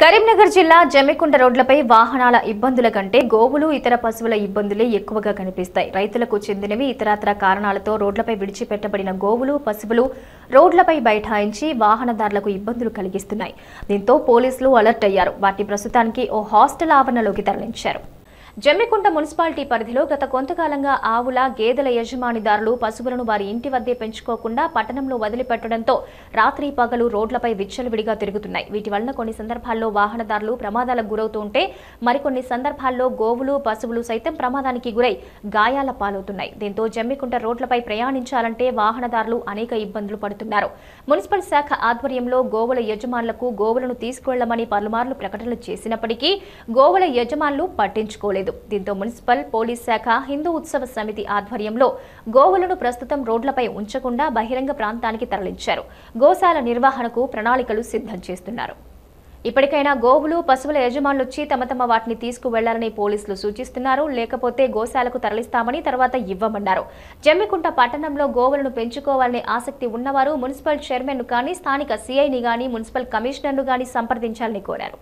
కరీంనగర్ జిల్లా జమ్మికుంట రోడ్లపై వాహనాల ఇబ్బందుల కంటే గోవులు ఇతర పశువుల ఇబ్బందులే ఎక్కువగా కనిపిస్తాయి రైతులకు చెందినవి ఇతరత్ర కారణాలతో రోడ్లపై విడిచిపెట్టబడిన గోవులు పశువులు రోడ్లపై బైఠాయించి వాహనదారులకు ఇబ్బందులు కలిగిస్తున్నాయి దీంతో పోలీసులు అలర్ట్ అయ్యారు వాటిని ప్రస్తుతానికి ఓ హాస్టల్ ఆవరణలోకి తరలించారు జమ్మికుంట మున్సిపాలిటీ పరిధిలో గత కొంతకాలంగా ఆవుల గేదెల యజమానిదారులు పశువులను వారి ఇంటి వద్దే పెంచుకోకుండా పట్టణంలో వదిలిపెట్టడంతో రాత్రి పగలు రోడ్లపై విచ్చలవిడిగా తిరుగుతున్నాయి వీటి వలన కొన్ని సందర్భాల్లో వాహనదారులు ప్రమాదాలకు గురవుతుంటే మరికొన్ని సందర్భాల్లో గోవులు పశువులు సైతం ప్రమాదానికి గురై గాయాల పాలవుతున్నాయి దీంతో జమ్మికుంట రోడ్లపై ప్రయాణించాలంటే వాహనదారులు అనేక ఇబ్బందులు పడుతున్నారు మున్సిపల్ శాఖ ఆధ్వర్యంలో గోవుల యజమానులకు గోవులను తీసుకువెళ్లమని పలుమార్లు ప్రకటనలు చేసినప్పటికీ గోవుల యజమానులు పట్టించుకోలేదు దీంతో మున్సిపల్ పోలీస్ శాఖ హిందూ ఉత్సవ సమితి ఆధ్వర్యంలో గోవులను ప్రస్తుతం రోడ్లపై ఉంచకుండా బహిరంగ ప్రాంతానికి తరలించారు గోశాల నిర్వహణకు ప్రణాళికలు సిద్ధం చేస్తున్నారు ఇప్పటికైనా గోవులు పశువుల యజమానులు వచ్చి తమ తమ వాటిని తీసుకువెళ్లాలని పోలీసులు సూచిస్తున్నారు లేకపోతే గోశాలకు తరలిస్తామని తర్వాత ఇవ్వమన్నారు జమ్మికుంట పట్టణంలో గోవులను పెంచుకోవాలనే ఆసక్తి ఉన్నవారు మున్సిపల్ చైర్మన్ ను కానీ స్థానిక సీఐని గాని మున్సిపల్ కమిషనర్ను గాని సంప్రదించాలని కోరారు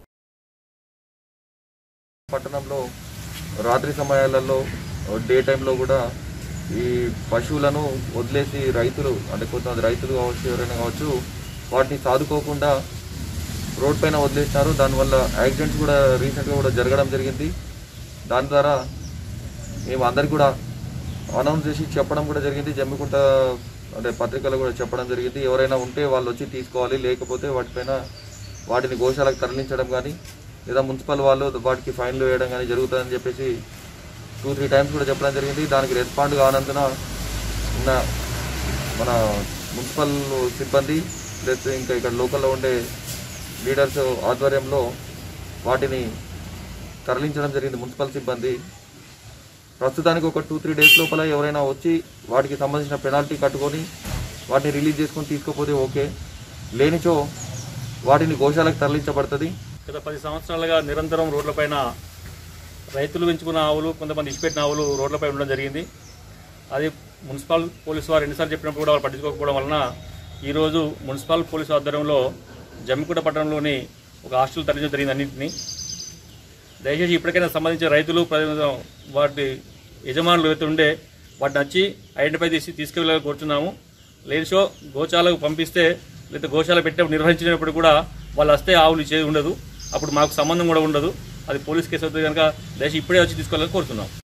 పట్టణంలో రాత్రి సమయాలలో డే టైంలో కూడా ఈ పశువులను వదిలేసి రైతులు అంటే కొంతమంది రైతులు కావచ్చు ఎవరైనా కావచ్చు వాటిని సాదుకోకుండా రోడ్ పైన వదిలేసినారు దానివల్ల యాక్సిడెంట్స్ కూడా రీసెంట్గా కూడా జరగడం జరిగింది దాని ద్వారా మేము అందరికి కూడా అనౌన్స్ చేసి చెప్పడం కూడా జరిగింది జమ్మికుంట అంటే పత్రికలో కూడా చెప్పడం జరిగింది ఎవరైనా ఉంటే వాళ్ళు వచ్చి తీసుకోవాలి లేకపోతే వాటిపైన వాటిని గోశాలకు తరలించడం కానీ లేదా మున్సిపల్ వాళ్ళు వాటికి ఫైన్లు వేయడం కానీ జరుగుతుందని చెప్పేసి టూ త్రీ టైమ్స్ కూడా చెప్పడం జరిగింది దానికి రెస్పాండ్ కానందున ఉన్న మన మున్సిపల్ సిబ్బంది ప్లస్ ఇంకా ఇక్కడ లోకల్లో ఉండే లీడర్స్ ఆధ్వర్యంలో వాటిని తరలించడం జరిగింది మున్సిపల్ సిబ్బంది ప్రస్తుతానికి ఒక టూ త్రీ డేస్ లోపల ఎవరైనా వచ్చి వాటికి సంబంధించిన పెనాల్టీ కట్టుకొని వాటిని రిలీజ్ చేసుకొని తీసుకోపోతే ఓకే లేనిచో వాటిని గోశాలకు తరలించబడుతుంది గత పది సంవత్సరాలుగా నిరంతరం రోడ్లపైన రైతులు పెంచుకున్న ఆవులు కొంతమంది ఇచ్చిపెట్టిన ఆవులు రోడ్లపై ఉండడం జరిగింది అది మున్సిపల్ పోలీసు వారు ఎన్నిసార్లు చెప్పినప్పుడు కూడా వాళ్ళు పట్టించుకోకపోవడం వలన ఈరోజు మున్సిపల్ పోలీసు ఆధ్వర్యంలో జమ్మికుంట పట్టణంలోని ఒక హాస్టల్ తరలించడం జరిగింది అన్నింటినీ దయచేసి ఇప్పటికైనా సంబంధించిన రైతులు ప్రజలు వాటి యజమానులు ఎవరైతే ఉండే వాటిని వచ్చి ఐడెంటిఫై చేసి తీసుకెళ్ళాలని కోరుతున్నాము లేని షో గోశాలకు పంపిస్తే లేదా గోశాల పెట్టినప్పుడు నిర్వహించినప్పుడు కూడా వాళ్ళు వస్తే ఆవులు ఇచ్చేది ఉండదు అప్పుడు మాకు సంబంధం కూడా ఉండదు అది పోలీస్ కేసు అవుతుంది కనుక దయచేసి ఇప్పుడే వచ్చి తీసుకోవాలని కోరుతున్నాం